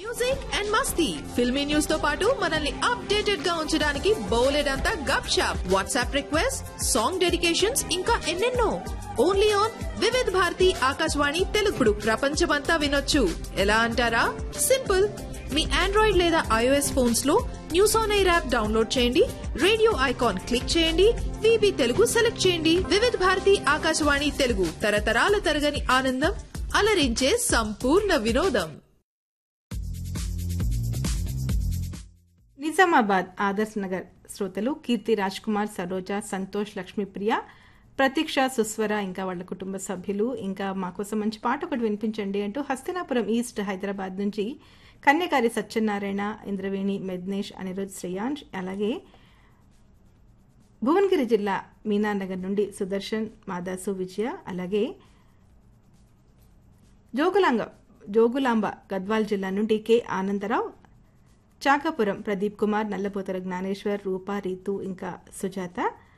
music and మస్తీ filmy news తో పాటు మనల్ని అప్డేటెడ్ గా ఉంచడానికి బౌలెడంతా గప్ షాప్ వాట్సాప్ రిక్వెస్ట్ సాంగ్ డెడికేషన్స్ ఇంకా ఎన్నెన్నో ఓన్లీ ఆన్ వివిధ్ భారతి ఆకాశవాణి తెలుగుడు ప్రపంచమంతా వినొచ్చు ఎలా అంటారా సింపుల్ మీ ఆండ్రాయిడ్ లేదా ఐఓఎస్ ఫోన్స్ లో news on air app download చేయండి రేడియో ఐకాన్ క్లిక్ చేయండి విబి తెలుగు సెలెక్ట్ చేయండి వివిధ భారతి ఆకాశవాణి తెలుగు తరతరాల తరగని ఆనందం అలరించే సంపూర్ణ వినోదం నిజామాబాద్ ఆదర్శ్ నగర్ శ్రోతలు కీర్తి రాజ్ కుమార్ సరోజ సంతోష్ లక్ష్మీప్రియ ప్రతీక్ష సుస్వర ఇంకా వాళ్ళ కుటుంబ సభ్యులు ఇంకా మా కోసం మంచి పాట ఒకటి వినిపించండి అంటూ హస్తినాపురం ఈస్ట్ హైదరాబాద్ నుంచి కన్యకారి సత్యనారాయణ ఇంద్రవేణి మెద్నేష్ అనిరుద్ శ్రేయాంష్ అలాగే భువనగిరి జిల్లా మీనానగర్ నుండి సుదర్శన్ మాదాసు విజయ అలాగే జోగులాంగ జోగులాంబ గద్వాల్ జిల్లా నుండి కె ఆనందరావు చాకాపురం ప్రదీప్ కుమార్ నల్లపోతర జ్ఞానేశ్వర్ రూప రీతు ఇంకా సుజాత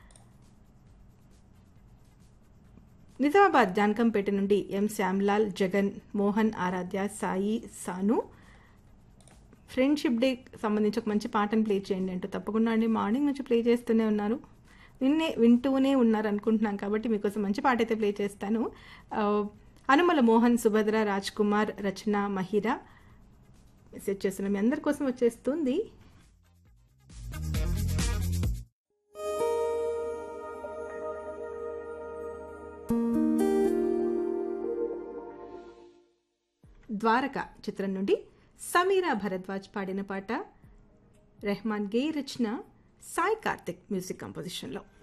నిజామాబాద్ జానకంపేట నుండి M Shyamlal Jagan Mohan Aradhya Sai Sanu friendship day సంబంధించి ఒక మంచి పాటను ప్లే చేయండి అంటూ తప్పకుండా అండి మార్నింగ్ నుంచి ప్లే చేస్తూనే ఉన్నారు నిన్నే వింటూనే ఉన్నారు అనుకుంటున్నాను కాబట్టి మీకోసం మంచి పాట అయితే ప్లే చేస్తాను ఆ, అనుమల మోహన్ సుభద్ర రాజ్ కుమార్ రచన మహిరా మెసేజ్ చేస్తున్న మీ అందరి కోసం వచ్చేస్తుంది ద్వారక చిత్రం నుండి సమీరా భరద్వాజ్ పాడిన పాట రెహమాన్ గే రచన సాయి కార్తిక్ మ్యూజిక్ కంపోజిషన్లో